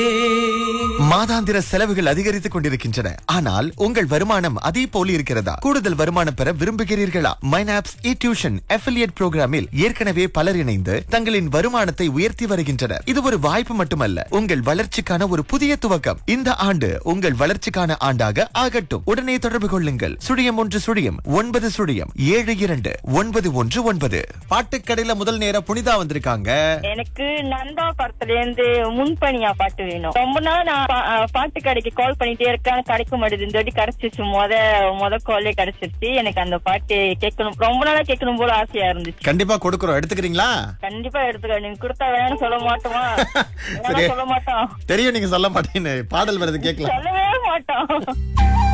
மாதாந்திர செலவுகள் அதிகரித்துக் கொண்டிருக்கின்றன ஆனால் உங்கள் வருமானம் அதே போல இருக்கிறதா கூடுதல் வருமானம் பெற விரும்புகிறீர்களா மைனாப்ஸ் இ டியூஷன் அஃபிலியேட் புரோகிராமில் ஏற்கனவே பலர் இணைந்து தங்களின் வருமானத்தை உயர்த்தி வருகின்றனர் இது ஒரு வாய்ப்பு மட்டுமல்ல உங்கள் வளர்ச்சிக்கான ஒரு புதிய துவக்கம் இந்த ஆண்டு உங்கள் வளர்ச்சிக்கான ஆண்டாக ஆகட்டும் உடனே தொடர்பு கொள்ளுங்கள் சுழியம் ஒன்று சுழியம் ஒன்பது சுழியம் ஏழு இரண்டு ஒன்பது ஒன்று ஒன்பது பாட்டுக்கடையில முதல் நேர புனிதா வந்திருக்காங்க எனக்கு நந்தா படத்துல இருந்து முன்பணியா பாட்டு வேணும் ரொம்ப நாள் நான் பா- அஹ் பாட்டு கடைக்கு கால் பண்ணிட்டே இருக்கேன் கிடைக்க மாட்டேது இந்த வாட்டி கிடைச்சிச்சு முத முத காலே கிடைச்சிருச்சு எனக்கு அந்த பாட்டு கேட்கணும் ரொம்ப நாளா கேட்கணும் போல ஆசையா இருந்துச்சு கண்டிப்பா கொடுக்கறோம் எடுத்துக்கிறீங்களா கண்டிப்பா எடுத்துக்க நீங்க கொடுத்தா வேணும்னு சொல்ல மாட்டோமா சரி. சொல்ல மாட்டோம் தெரியும் நீங்க சொல்ல மாட்டேன்னு பாடல் வருது கேட்கலாம் சொல்லவே மாட்டோம்